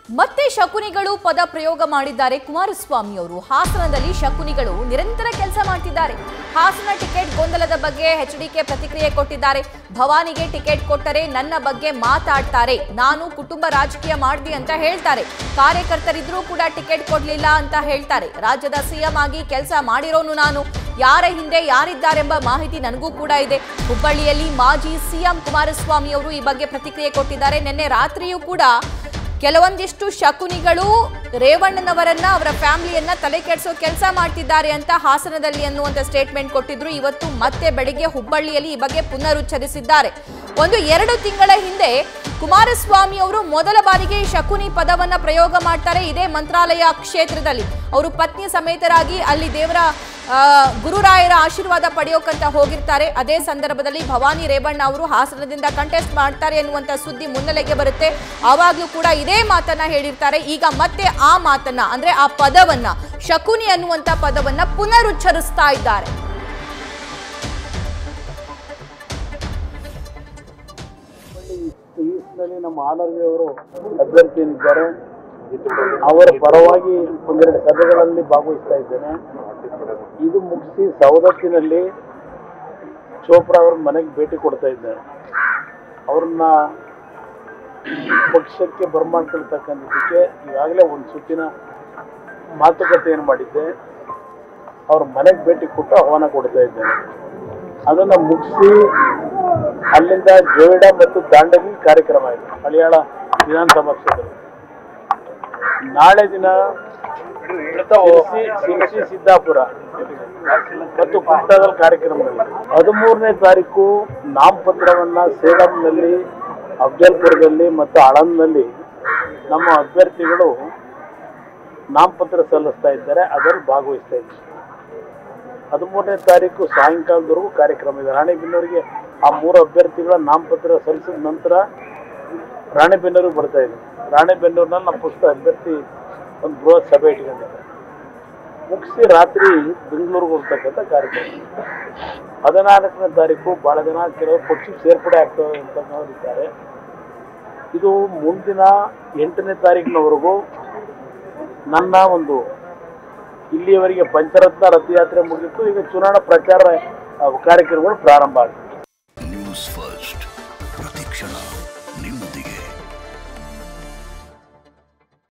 ಮತ್ತೆ ಶಕುನಿಗಳು ಪದ ಪ್ರಯೋಗ ಮಾಡಿದ್ದಾರೆ ಕುಮಾರಸ್ವಾಮಿ ಅವರು ಹಾಸನದಲ್ಲಿ ಶಕುನಿಗಳು ನಿರಂತರ ಕೆಲಸ ಮಾಡ್ತಿದ್ದಾರೆ ಹಾಸನ ಟಿಕೆಟ್ ಗೊಂದಲದ ಬಗ್ಗೆ ಎಚ್ಡಿಕೆ ಪ್ರತಿಕ್ರಿಯೆ ಕೊಟ್ಟಿದ್ದಾರೆ ಭವಾನಿಗೆ ಟಿಕೆಟ್ ಕೊಟ್ಟರೆ ನನ್ನ ಬಗ್ಗೆ ಮಾತಾಡ್ತಾರೆ ನಾನು ಕುಟುಂಬ ರಾಜಕೀಯ ಮಾಡ್ದಿ ಅಂತ ಹೇಳ್ತಾರೆ ಕಾರ್ಯಕರ್ತರಿದ್ರೂ ಕೂಡ ಟಿಕೆಟ್ ಕೊಡ್ಲಿಲ್ಲ ಅಂತ ಹೇಳ್ತಾರೆ ರಾಜ್ಯದ ಸಿಎಂ ಆಗಿ ಕೆಲಸ ಮಾಡಿರೋನು ನಾನು ಯಾರ ಹಿಂದೆ ಯಾರಿದ್ದಾರೆಂಬ ಮಾಹಿತಿ ನನಗೂ ಕೂಡ ಇದೆ ಹುಬ್ಬಳ್ಳಿಯಲ್ಲಿ ಮಾಜಿ ಸಿಎಂ ಕುಮಾರಸ್ವಾಮಿ ಅವರು ಈ ಬಗ್ಗೆ ಪ್ರತಿಕ್ರಿಯೆ ಕೊಟ್ಟಿದ್ದಾರೆ ನಿನ್ನೆ ರಾತ್ರಿಯೂ ಕೂಡ ಕೆಲವೊಂದಿಷ್ಟು ಶಕುನಿಗಳು ರೇವಣ್ಣನವರನ್ನ ಅವರ ಫ್ಯಾಮಿಲಿಯನ್ನ ತಲೆ ಕೆಡಿಸೋ ಕೆಲಸ ಮಾಡ್ತಿದ್ದಾರೆ ಅಂತ ಹಾಸನದಲ್ಲಿ ಅನ್ನುವಂಥ ಸ್ಟೇಟ್ಮೆಂಟ್ ಕೊಟ್ಟಿದ್ರು ಇವತ್ತು ಮತ್ತೆ ಬೆಳಿಗ್ಗೆ ಹುಬ್ಬಳ್ಳಿಯಲ್ಲಿ ಈ ಬಗ್ಗೆ ಪುನರುಚ್ಚರಿಸಿದ್ದಾರೆ ಒಂದು ಎರಡು ತಿಂಗಳ ಹಿಂದೆ ಕುಮಾರಸ್ವಾಮಿ ಅವರು ಮೊದಲ ಬಾರಿಗೆ ಈ ಶಕುನಿ ಪದವನ್ನ ಪ್ರಯೋಗ ಮಾಡ್ತಾರೆ ಇದೇ ಮಂತ್ರಾಲಯ ಕ್ಷೇತ್ರದಲ್ಲಿ ಅವರು ಪತ್ನಿ ಸಮೇತರಾಗಿ ಅಲ್ಲಿ ದೇವರ ಆ, ಗುರುರಾಯರ ಆಶೀರ್ವಾದ ಪಡೆಯೋಕಂತ ಹೋಗಿರ್ತಾರೆ ಅದೇ ಸಂದರ್ಭದಲ್ಲಿ ಭವಾನಿ ರೇವಣ್ಣ ಅವರು ಹಾಸನದಿಂದ ಕಂಟೆಸ್ಟ್ ಮಾಡ್ತಾರೆ ಎನ್ನುವಂತ ಸುದ್ದಿ ಮುನ್ನೆಲೆಗೆ ಬರುತ್ತೆ ಆವಾಗ್ಲೂ ಕೂಡ ಇದೇ ಮಾತನ್ನ ಹೇಳಿರ್ತಾರೆ ಈಗ ಮತ್ತೆ ಆ ಮಾತನ್ನ ಅಂದ್ರೆ ಆ ಪದವನ್ನ ಶಕುನಿ ಅನ್ನುವಂತ ಪದವನ್ನ ಪುನರುಚ್ಚರಿಸ್ತಾ ಇದ್ದಾರೆ ಈಸ್ನಲ್ಲಿ ನಮ್ಮ ಆಲರ್ವಿ ಅವರು ಅಭ್ಯರ್ಥಿ ಏನಿದ್ದಾರೆ ಅವರ ಪರವಾಗಿ ಒಂದೆರಡು ಸಭೆಗಳಲ್ಲಿ ಭಾಗವಹಿಸ್ತಾ ಇದ್ದೇನೆ ಇದು ಮುಗಿಸಿ ಸವದತ್ತಿನಲ್ಲಿ ಚೋಪ್ರಾ ಅವ್ರ ಮನೆಗೆ ಭೇಟಿ ಕೊಡ್ತಾ ಇದ್ದೇನೆ ಅವ್ರನ್ನ ಪಕ್ಷಕ್ಕೆ ಬರ್ಮಾಡ್ಕೊಳ್ತಕ್ಕಂಥದ್ದಕ್ಕೆ ಈಗಾಗಲೇ ಒಂದು ಸುತ್ತಿನ ಮಾತುಕತೆಯನ್ನು ಮಾಡಿದ್ದೆ ಅವ್ರ ಮನೆಗೆ ಭೇಟಿ ಕೊಟ್ಟು ಆಹ್ವಾನ ಕೊಡ್ತಾ ಇದ್ದೇನೆ ಅದನ್ನ ಮುಗಿಸಿ ಅಲ್ಲಿಂದ ಜೋಯಿಡ ಮತ್ತು ದಾಂಡಗಿ ಕಾರ್ಯಕ್ರಮ ಇದೆ ಮಲಯಾಳ ವಿಧಾನಸಭಾ ಕ್ಷೇತ್ರದಲ್ಲಿ ನಾಳೆ ದಿನ ಶಿರ್ಸಿ ಶಿರ್ಸಿ ಸಿದ್ದಾಪುರ ಮತ್ತು ಕುಮಟಾದಲ್ಲಿ ಕಾರ್ಯಕ್ರಮಗಳಿದೆ ಹದಿಮೂರನೇ ತಾರೀಕು ನಾಮಪತ್ರವನ್ನ ಸೇಡಂನಲ್ಲಿ ಅಫ್ಜಲ್ಪುರದಲ್ಲಿ ಮತ್ತು ಆಳಂದ್ನಲ್ಲಿ ನಮ್ಮ ಅಭ್ಯರ್ಥಿಗಳು ನಾಮಪತ್ರ ಸಲ್ಲಿಸ್ತಾ ಇದ್ದಾರೆ ಅದರಲ್ಲಿ ಭಾಗವಹಿಸ್ತಾ ಇದ್ದಾರೆ ಹದಿಮೂರನೇ ತಾರೀಕು ಸಾಯಂಕಾಲದವರೆಗೂ ಕಾರ್ಯಕ್ರಮ ಇದೆ ರಾಣೆಬೆನ್ನೂರಿಗೆ ಆ ಮೂರು ಅಭ್ಯರ್ಥಿಗಳ ನಾಮಪತ್ರ ಸಲ್ಲಿಸಿದ ನಂತರ ರಾಣೆಬೆನ್ನೂರಿಗೆ ಬರ್ತಾ ಇದೆ ರಾಣೆಬೆನ್ನೂರಿನಲ್ಲಿ ನಮ್ಮ ಪುಸ್ತಕ ಅಭ್ಯರ್ಥಿ ಒಂದು ಬೃಹತ್ ಸಭೆ ಇಟ್ಕೊಂಡಿದ್ದಾರೆ ಮುಗಿಸಿ ರಾತ್ರಿ ಬೆಂಗಳೂರಿಗೆ ಹೋಗ್ತಕ್ಕಂಥ ಕಾರ್ಯಕ್ರಮ ಹದಿನಾಲ್ಕನೇ ತಾರೀಕು ಭಾಳ ಜನ ಕೆಲವು ಪಕ್ಷಕ್ಕೆ ಸೇರ್ಪಡೆ ಆಗ್ತವೆ ಅಂತಕ್ಕಂಥವ್ರು ಇದ್ದಾರೆ ಇದು ಮುಂದಿನ ಎಂಟನೇ ತಾರೀಕಿನವರೆಗೂ ನನ್ನ ಒಂದು ಇಲ್ಲಿಯವರೆಗೆ ಪಂಚರತ್ನ ರಥಯಾತ್ರೆ ಮುಗಿತು ಈಗ ಚುನಾವಣಾ ಪ್ರಚಾರ ಆ, ಕಾರ್ಯಕ್ರಮಗಳು ಪ್ರಾರಂಭ ಆಗಿದೆ